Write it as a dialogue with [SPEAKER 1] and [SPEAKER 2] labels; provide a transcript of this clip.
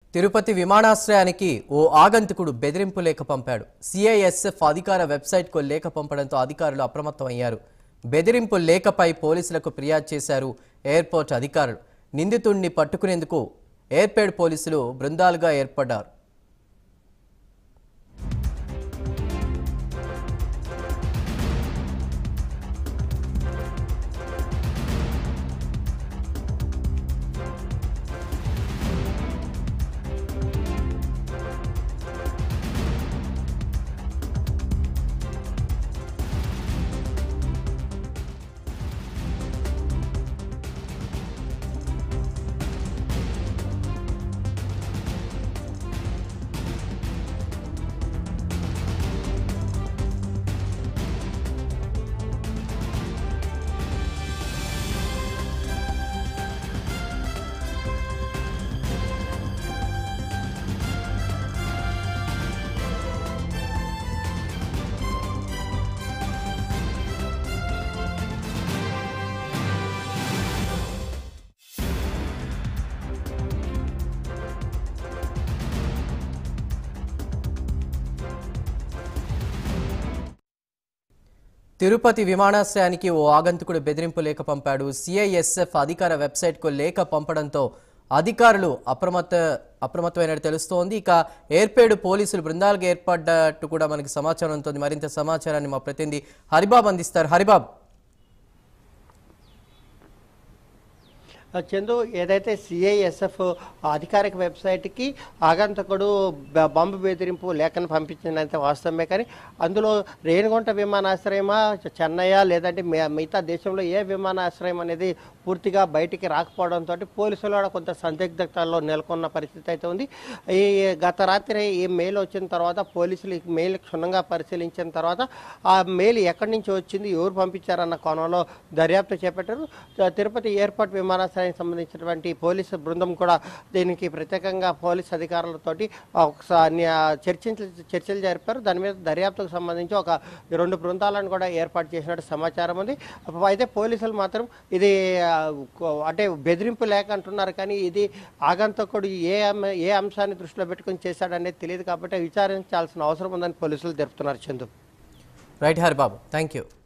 [SPEAKER 1] తిరుపతి విమానాశ్రయానికి ఓ ఆగంతుకుడు బెదిరింపు లేఖ పంపాడు సిఐఎస్ఎఫ్ అధికార వెబ్సైట్కు లేఖ పంపడంతో అధికారులు అప్రమత్తమయ్యారు బెదిరింపు లేఖపై పోలీసులకు ఫిర్యాదు చేశారు ఎయిర్పోర్ట్ అధికారులు నిందితుడిని పట్టుకునేందుకు ఎయిర్పేడ్ పోలీసులు బృందాలుగా ఏర్పడ్డారు తిరుపతి విమానాశ్రయానికి ఓ ఆగంతుకుడు బెదిరింపు లేఖ పంపాడు సిఐఎస్ఎఫ్ అధికార వెబ్సైట్కు లేఖ పంపడంతో అధికారులు అప్రమత్త అప్రమత్తమైనట్టు తెలుస్తోంది ఇక ఏర్పేడు పోలీసులు బృందాలుగా ఏర్పడ్డట్టు కూడా మనకి సమాచారం ఉంటుంది మరింత సమాచారాన్ని మా ప్రతినిధి హరిబాబ్ అందిస్తారు హరిబాబ్
[SPEAKER 2] చందు ఏదైతే సిఐఎస్ఎఫ్ అధికారిక వెబ్సైట్కి ఆగంతకుడు బ- బాంబు బెదిరింపు లేఖను పంపించినంత వాస్తవమే కానీ అందులో రేణిగుంట విమానాశ్రయమా చ- చెన్నయ్య లేదంటే మి- మిగతా దేశంలో ఏ విమానాశ్రయం అనేది పూర్తిగా బయటికి రాకపోవడంతో పోలీసులు కూడా కొంత సందిగ్ధతలో నెలకొన్న పరిస్థితి అయితే ఉంది ఈ గత రాత్రి ఈ మెయిల్ వచ్చిన తర్వాత పోలీసులు ఈ మెయిల్ క్షుణ్ణంగా పరిశీలించిన తర్వాత ఆ మెయిల్ ఎక్కడి నుంచి వచ్చింది ఎవరు పంపించారన్న కోణంలో దర్యాప్తు చేపట్టారు త- తిరుపతి ఎయిర్పోర్ట్ విమానాశ్రయానికి సంబంధించినటువంటి పోలీసు బృందం కూడా దీనికి ప్రత్యేకంగా పోలీస్ అధికారులతోటి ఒకసారి చర్చించ చర్చలు జరిపారు దాని మీద దర్యాప్తుకు సంబంధించి ఒక రెండు బృందాలను కూడా ఏర్పాటు చేసినట్టు సమాచారం ఉంది అయితే పోలీసులు మాత్రం ఇది ఆ, కో- అంటే బెదిరింపు లేక అంటున్నారు కానీ ఇది ఆగంతకుడు ఏ అమ- ఏ అంశాన్ని దృష్టిలో పెట్టుకుని చేశాడనేది తెలియదు కాబట్టి విచారించాల్సిన అవసరం ఉందని పోలీసులు తెలుపుతున్నారు Chandu
[SPEAKER 1] right Haribabu thank you